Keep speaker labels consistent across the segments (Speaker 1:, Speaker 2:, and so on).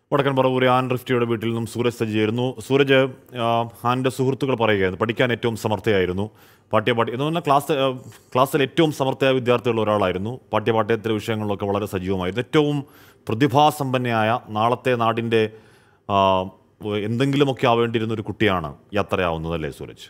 Speaker 1: വടക്കൻ പറവൂരെ ആൻ റിഫ്റ്റിയുടെ വീട്ടിൽ നിന്നും സൂരജ് സജ്ജി ചേരുന്നു സൂരജ് ആ, ആൻ്റെ സുഹൃത്തുക്കൾ പറയുകയായിരുന്നു പഠിക്കാൻ ഏറ്റവും സമർത്ഥയായിരുന്നു പാഠ്യപാഠ്യ എന്ന് പറഞ്ഞാൽ ക്ലാസ് ആ, ക്ലാസ്സിൽ ഏറ്റവും സമർത്ഥയായ വിദ്യാർത്ഥികളിൽ ഒരാളായിരുന്നു പാഠ്യപാഠ്യേതര വിഷയങ്ങളിലൊക്കെ വളരെ സജീവമായിരുന്നു ഏറ്റവും പ്രതിഭാസമ്പന്നയായ നാളത്തെ നാടിൻ്റെ ആ, എന്തെങ്കിലുമൊക്കെ ആവേണ്ടിയിരുന്ന ഒരു കുട്ടിയാണ് യാത്രയാവുന്നതല്ലേ സൂരജ്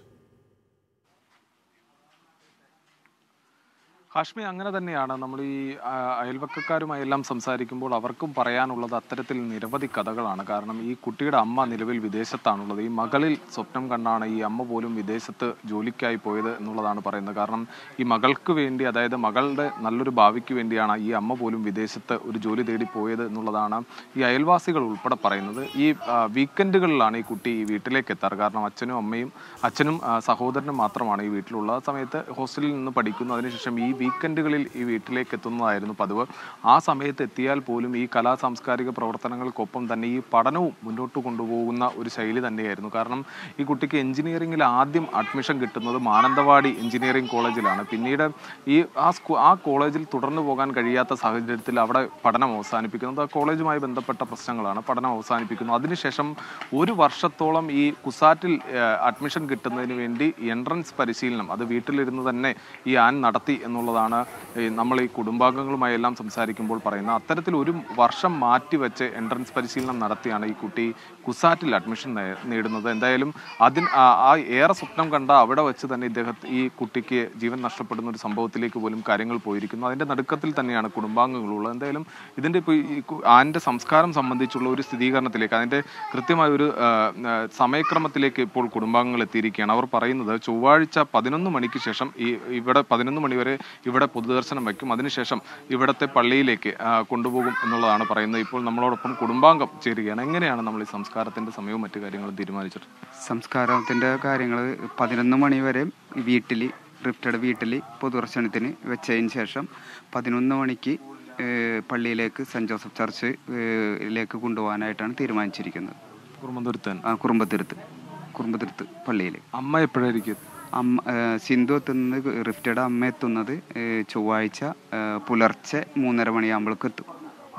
Speaker 2: ഹാഷ്മി അങ്ങനെ തന്നെയാണ് നമ്മൾ ഈ ആ, അയൽവക്കക്കാരുമായി എല്ലാം സംസാരിക്കുമ്പോൾ അവർക്കും പറയാനുള്ളത് അത്തരത്തിൽ നിരവധി കഥകളാണ് കാരണം ഈ കുട്ടിയുടെ അമ്മ നിലവിൽ വിദേശത്താണുള്ളത് ഈ മകളിൽ സ്വപ്നം കണ്ടാണ് ഈ അമ്മ പോലും വിദേശത്ത് ജോലിക്കായി പോയത് എന്നുള്ളതാണ് പറയുന്നത് കാരണം ഈ മകൾക്ക് വേണ്ടി അതായത് മകളുടെ നല്ലൊരു ഭാവിക്ക് വേണ്ടിയാണ് ഈ അമ്മ പോലും വിദേശത്ത് ഒരു ജോലി തേടി പോയത് എന്നുള്ളതാണ് ഈ അയൽവാസികൾ ഉൾപ്പെടെ പറയുന്നത് ഈ ആ, വീക്കെൻഡുകളിലാണ് ഈ കുട്ടി ഈ വീട്ടിലേക്ക് എത്താറ് കാരണം അച്ഛനും അമ്മയും അച്ഛനും ആ, സഹോദരനും മാത്രമാണ് ഈ വീട്ടിലുള്ള ആ സമയത്ത് ഹോസ്റ്റലിൽ നിന്ന് പഠിക്കുന്നു അതിനുശേഷം ഈ വീക്കെൻഡുകളിൽ ഈ വീട്ടിലേക്ക് എത്തുന്നതായിരുന്നു പതിവ് ആ സമയത്ത് എത്തിയാൽ പോലും ഈ കലാ സാംസ്കാരിക പ്രവർത്തനങ്ങൾക്കൊപ്പം തന്നെ ഈ പഠനവും മുന്നോട്ട് കൊണ്ടുപോകുന്ന ഒരു ശൈലി തന്നെയായിരുന്നു കാരണം ഈ കുട്ടിക്ക് എഞ്ചിനീയറിംഗിൽ ആദ്യം അഡ്മിഷൻ കിട്ടുന്നത് മാനന്തവാടി എഞ്ചിനീയറിംഗ് കോളേജിലാണ് പിന്നീട് ഈ ആ സ്കൂ ആ കോളേജിൽ തുടർന്നു പോകാൻ കഴിയാത്ത സാഹചര്യത്തിൽ അവിടെ പഠനം അവസാനിപ്പിക്കുന്നത് ആ കോളേജുമായി ബന്ധപ്പെട്ട പ്രശ്നങ്ങളാണ് പഠനം അവസാനിപ്പിക്കുന്നു അതിനുശേഷം ഒരു വർഷത്തോളം ഈ കുസാറ്റിൽ അഡ്മിഷൻ കിട്ടുന്നതിന് വേണ്ടി എൻട്രൻസ് പരിശീലനം അത് വീട്ടിലിരുന്ന് തന്നെ ഈ ആൻ നടത്തി എന്നുള്ളതാണ് ഈ നമ്മൾ ഈ കുടുംബാംഗങ്ങളുമായി എല്ലാം സംസാരിക്കുമ്പോൾ പറയുന്നത് അത്തരത്തിൽ ഒരു വർഷം മാറ്റിവെച്ച് എൻട്രൻസ് പരിശീലനം നടത്തിയാണ് ഈ കുട്ടി കുസാറ്റിൽ അഡ്മിഷൻ നേ- നേടുന്നത് എന്തായാലും അതിന് ആ ആ ഏറെ സ്വപ്നം കണ്ട അവിടെ വെച്ച് തന്നെ ഇദ്ദേഹത്തെ ഈ കുട്ടിക്ക് ജീവൻ നഷ്ടപ്പെടുന്ന ഒരു സംഭവത്തിലേക്ക് പോലും കാര്യങ്ങൾ പോയിരിക്കുന്നു അതിന്റെ നടുക്കത്തിൽ തന്നെയാണ് കുടുംബാംഗങ്ങളുള്ളത് എന്തായാലും ഇതിന്റെ ഇപ്പോൾ ഈ കു- ആന്റെ സംസ്കാരം സംബന്ധിച്ചുള്ള ഒരു സ്ഥിരീകരണത്തിലേക്ക് അതിന്റെ കൃത്യമായ ഒരു ആ, ആ, സമയക്രമത്തിലേക്ക് ഇപ്പോൾ കുടുംബാംഗങ്ങൾ എത്തിയിരിക്കുകയാണ് അവർ പറയുന്നത് ചൊവ്വാഴ്ച പതിനൊന്ന് മണിക്ക് ശേഷം ഈ ഇവിടെ പതിനൊന്ന് മണി വരെ ഇവിടെ പൊതുദർശനം വയ്ക്കും അതിനുശേഷം ഇവിടത്തെ പള്ളിയിലേക്ക് ആ, കൊണ്ടുപോകും എന്നുള്ളതാണ് പറയുന്നത് ഇപ്പോൾ നമ്മളോടൊപ്പം കുടുംബാംഗം ചേരുകയാണ് എങ്ങനെയാണ് നമ്മൾ ഈ സംസ്കാരത്തിന്റെ സമയവും മറ്റു കാര്യങ്ങളും തീരുമാനിച്ചത്
Speaker 3: സംസ്കാരത്തിൻ്റെ കാര്യങ്ങൾ പതിനൊന്ന് മണി വരെ വീട്ടിൽ റിഫ്റ്റഡ് വീട്ടിൽ പൊതുദർശനത്തിന് വെച്ചതിന് ശേഷം പതിനൊന്ന് മണിക്ക് ഏഹ്, പള്ളിയിലേക്ക് സെൻറ് ജോസഫ് ചർച്ച് ഏഹ്, ലേക്ക് കൊണ്ടുപോകാനായിട്ടാണ് തീരുമാനിച്ചിരിക്കുന്നത്
Speaker 2: കുറുമ്പന്തുരുത്തൻ
Speaker 3: ആ കുറുമ്പത്തിരുത്ത് കുറുമ്പത്തിരുത്ത് പള്ളിയിൽ
Speaker 2: അമ്മ എപ്പോഴായിരിക്കും
Speaker 3: അമ്മ ഏഹ്, സിന്ധു എത്തുന്നത് റിഫ്റ്റഡ് അമ്മ എത്തുന്നത് ഏഹ്, ചൊവ്വാഴ്ച ഏഹ്, പുലർച്ചെ മൂന്നര മണിയാകുമ്പോഴേക്ക് എത്തും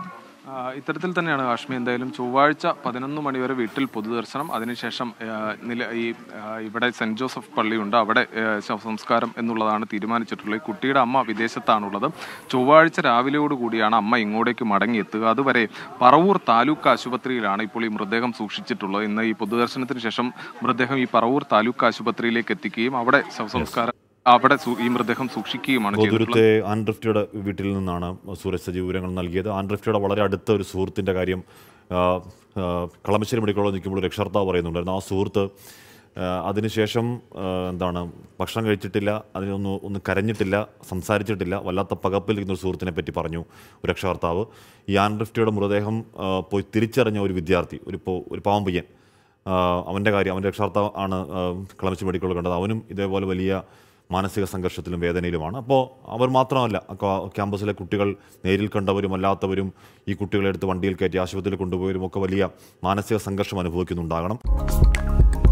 Speaker 2: ആ, ഇത്തരത്തിൽ തന്നെയാണ് കാശ്മീർ എന്തായാലും ചൊവ്വാഴ്ച പതിനൊന്ന് മണിവരെ വീട്ടിൽ പൊതുദർശനം അതിനുശേഷം ആ, നില ഈ ആ, ഇവിടെ സെന്റ് ജോസഫ് പള്ളിയുണ്ട് അവിടെ ആ, ശവ സംസ്കാരം എന്നുള്ളതാണ് തീരുമാനിച്ചിട്ടുള്ളത് ഈ കുട്ടിയുടെ അമ്മ വിദേശത്താണുള്ളത് ചൊവ്വാഴ്ച രാവിലെയോടുകൂടിയാണ് അമ്മ ഇങ്ങോട്ടേക്ക് മടങ്ങിയെത്തുക അതുവരെ പറവൂർ താലൂക്ക് ആശുപത്രിയിലാണ് ഇപ്പോൾ ഈ മൃതദേഹം സൂക്ഷിച്ചിട്ടുള്ളത് ഇന്ന് ഈ പൊതുദർശനത്തിന് ശേഷം മൃതദേഹം ഈ പറവൂർ താലൂക്ക് ആശുപത്രിയിലേക്ക് എത്തിക്കുകയും അവിടെ ശവസംസ്കാരം അവിടെ സൂ- ഈ മൃതദേഹം സൂക്ഷിക്കുകയുമാണ് ചെയ്തിട്ടുള്ളത്
Speaker 1: ഗോതുരത്തെ ആൻഡ്രിഫ്റ്റിയുടെ വീട്ടിൽ നിന്നാണ് സൂരജ് സജീവ് വിവരങ്ങൾ നൽകിയത് ആൻഡ്രിഫ്റ്റിയുടെ വളരെ അടുത്ത ഒരു സുഹൃത്തിൻ്റെ കാര്യം ആ, ആ, കളമശ്ശേരി മെഡിക്കൽ കോളേജ് നിൽക്കുമ്പോൾ രക്ഷകർത്താവ് പറയുന്നുണ്ടായിരുന്നു ആ സുഹൃത്ത് ആ, അതിനുശേഷം ആ, എന്താണ് ഭക്ഷണം കഴിച്ചിട്ടില്ല അതിനൊന്നും ഒന്നും കരഞ്ഞിട്ടില്ല സംസാരിച്ചിട്ടില്ല വല്ലാത്ത പകപ്പിലിരിക്കുന്ന ഒരു സുഹൃത്തിനെ പറ്റി പറഞ്ഞു ഒരു രക്ഷകർത്താവ് ഈ ആൻഡ്രിഫ്റ്റിയുടെ മൃതദേഹം ആ, പോയി തിരിച്ചറിഞ്ഞ ഒരു വിദ്യാർത്ഥി ഒരു പോ- ഒരു പാവം പയ്യൻ ആ, അവൻ്റെ കാര്യം അവൻ്റെ രക്ഷകർത്താവ് ആണ് ആ, കളമശ്ശേരി മെഡിക്കൽ കോളേജ് കണ്ടത് അവനും ഇതേപോലെ വലിയ മാനസിക സംഘർഷത്തിലും വേദനയിലുമാണ് അപ്പോൾ അവർ മാത്രമല്ല ക്യാ- ക്യാമ്പസിലെ കുട്ടികൾ നേരിൽ കണ്ടവരും അല്ലാത്തവരും ഈ കുട്ടികളെ എടുത്ത് വണ്ടിയിൽ കയറ്റി ആശുപത്രിയിൽ കൊണ്ടുപോയവരും ഒക്കെ വലിയ മാനസിക സംഘർഷം അനുഭവിക്കുന്നുണ്ടാകണം